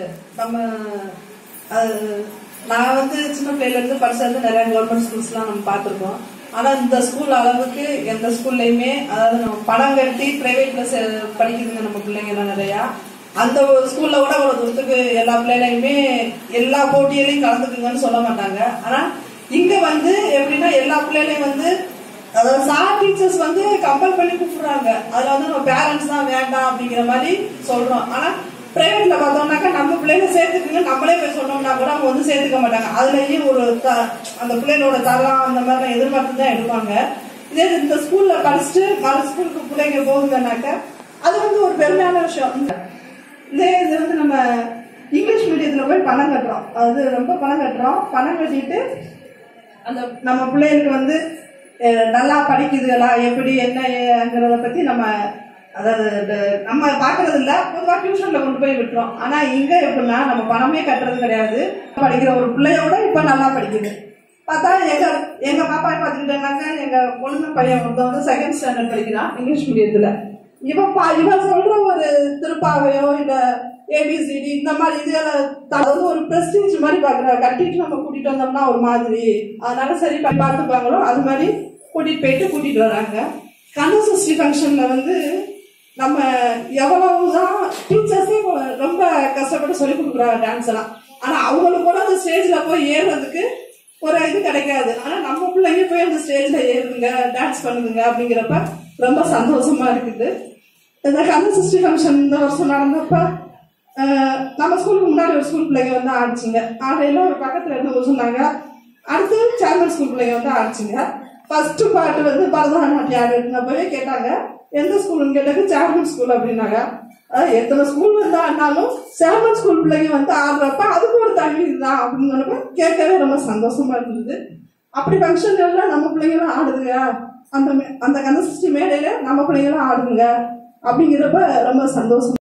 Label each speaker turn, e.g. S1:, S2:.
S1: நம்ம அது நான் வந்து சின்ன பிள்ளையில இருந்து படிச்சது நிறைய கவர்மெண்ட் ஸ்கூல்ஸ்லாம் நம்ம பார்த்துருக்கோம் ஆனா இந்த ஸ்கூல் அளவுக்கு எந்த ஸ்கூல்லையுமே அதாவது நம்ம பணம் கட்டி பிரைவேட்ல படிக்குதுங்க நம்ம பிள்ளைங்க எல்லாம் நிறையா அந்த ஒரு ஸ்கூல்ல கூட அவ்வளவு தூரத்துக்கு எல்லா பிள்ளைகளையுமே எல்லா போட்டியிலையும் கலந்துக்குங்கன்னு சொல்ல மாட்டாங்க ஆனா இங்க வந்து எப்படின்னா எல்லா பிள்ளைகளையும் வந்து அதாவது சார் டீச்சர்ஸ் வந்து கம்பல் பண்ணி கூப்பிடுறாங்க அதுல வந்து நம்ம பேரண்ட்ஸ் தான் வேண்டாம் அப்படிங்கிற மாதிரி சொல்றோம் ஆனா பிரைவேட்ல பார்த்தோம்னாக்கா நம்ம பிள்ளைங்க சேர்த்துக்குங்க நம்மளே போய் சொன்னோம்னா கூட அவங்க வந்து சேர்த்துக்க மாட்டாங்க அதுலயும் ஒரு த- அந்த பிள்ளைகளோட தரம் அந்த மாதிரி எதிர்பார்த்து தான் எடுப்பாங்க இதே இந்த ஸ்கூல்ல படிச்சுட்டு மறு ஸ்கூலுக்கு பிள்ளைங்க போகுதுன்னாக்கா அது வந்து ஒரு பெருமையான விஷயம் இதே இது வந்து நம்ம இங்கிலீஷ் மீடியத்துல போய் பணம் கட்டுறோம் அது ரொம்ப பணம் கட்டுறோம் பணம் கட்டிட்டு அந்த நம்ம பிள்ளைகளுக்கு வந்து அஹ், நல்லா படிக்குதுகளா எப்படி என்னங்கிறத பத்தி நம்ம அதாவது ட- நம்ம பாக்குறது இல்ல பொதுவா டியூஷன்ல கொண்டு போய் விட்டுறோம் ஆனா இங்க எப்படின்னா நம்ம பணமே கட்டுறது கிடையாது படிக்கிற ஒரு பிள்ளையோட இப்ப நல்லா படிக்குது பார்த்தா எங்க எங்க பாப்பா பாத்துக்கிட்டாங்க எங்க பொண்ணு பையன் ஒருத்தன் வந்து செகண்ட் ஸ்டாண்டர்ட் படிக்கிறான் இங்கிலீஷ் மீடியத்துல இவன் பா இவன் சொல்ற ஒரு திருப்பாவையோ இல்ல ஏபிசிடி இந்த மாதிரி இதுல அதாவது ஒரு பிரஸ்டீஜ் மாதிரி பாக்குற கட்டிட்டு நம்ம கூட்டிட்டு வந்தோம்னா ஒரு மாதிரி அதனால சரி பா- பார்த்துப்பாங்களோ அது மாதிரி கூட்டிட்டு போயிட்டு கூட்டிட்டு வராங்க கந்தசஷ்டி ஃபங்க்ஷன்ல வந்து நம்ம எவ்வளவுதான் டீச்சர்ஸே ரொம்ப கஷ்டப்பட்டு சொல்லி கொடுக்குறாங்க டான்ஸ் எல்லாம் ஆனா அவங்களுக்கு கூட அந்த ஸ்டேஜ்ல போய் ஏறுறதுக்கு ஒரு இது கிடைக்காது ஆனா நம்ம பிள்ளைங்க போய் அந்த ஸ்டேஜ்ல ஏறுங்க டான்ஸ் பண்ணுங்க அப்படிங்கிறப்ப ரொம்ப சந்தோஷமா இருக்குது இந்த கந்த சிஸ்டி ஃபங்க்ஷன் இந்த வருஷம் நடந்தப்ப அஹ், நம்ம ஸ்கூலுக்கு முன்னாடி ஒரு ஸ்கூல் பிள்ளைங்க வந்து ஆடிச்சுங்க ஆடையில ஒரு பக்கத்துல இருந்து சொன்னாங்க அடுத்து சேர்மன் ஸ்கூல் பிள்ளைங்க வந்து ஆடிச்சுங்க ஃபர்ஸ்ட் பாட்டு வந்து பரதநாட்டியம் ஆடினப்பவே கேட்டாங்க எந்த ஸ்கூல்னு கேட்டாங்க சேர்மன் ஸ்கூல் அப்படின்னாங்க அதாவது எத்தனை ஸ்கூல் வந்து ஆடினாலும் சேர்மன் ஸ்கூல் பிள்ளைங்க வந்து ஆடுறப்ப அதுக்கு ஒரு தனி இதுதான் அப்படின்னு சொன்னப்ப கேட்கவே ரொம்ப சந்தோஷமா இருந்தது அப்படி ஃபங்க்ஷன் எல்லாம் நம்ம பிள்ளைங்களும் ஆடுதுங்க அந்த மே- அந்த கந்த சஷ்டி மேடையில நம்ம பிள்ளைங்களும் ஆடுதுங்க அப்படிங்கிறப்ப ரொம்ப சந்தோஷம்